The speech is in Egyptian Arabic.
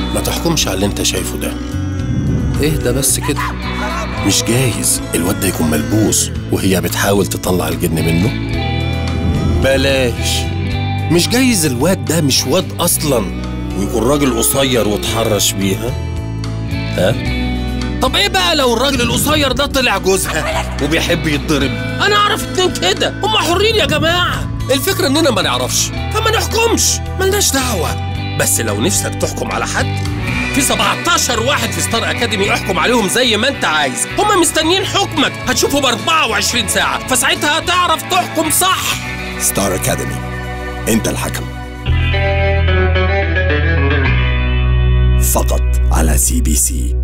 ما تحكمش على اللي انت شايفه ده اهدى بس كده مش جايز الواد ده يكون ملبوس وهي بتحاول تطلع الجن منه بلاش مش جايز الواد ده مش واد اصلا ويكون راجل قصير وتحرش بيها ها طب ايه بقى لو الراجل القصير ده طلع جوزها وبيحب يتضرب انا اعرف اتنين كده هم حرين يا جماعه الفكره اننا ما نعرفش فما نحكمش ملناش دعوه بس لو نفسك تحكم على حد في 17 واحد في ستار اكاديمي احكم عليهم زي ما انت عايز هم مستنيين حكمك هتشوفه ب 24 ساعه فساعتها هتعرف تحكم صح ستار اكاديمي انت الحكم فقط على سي بي سي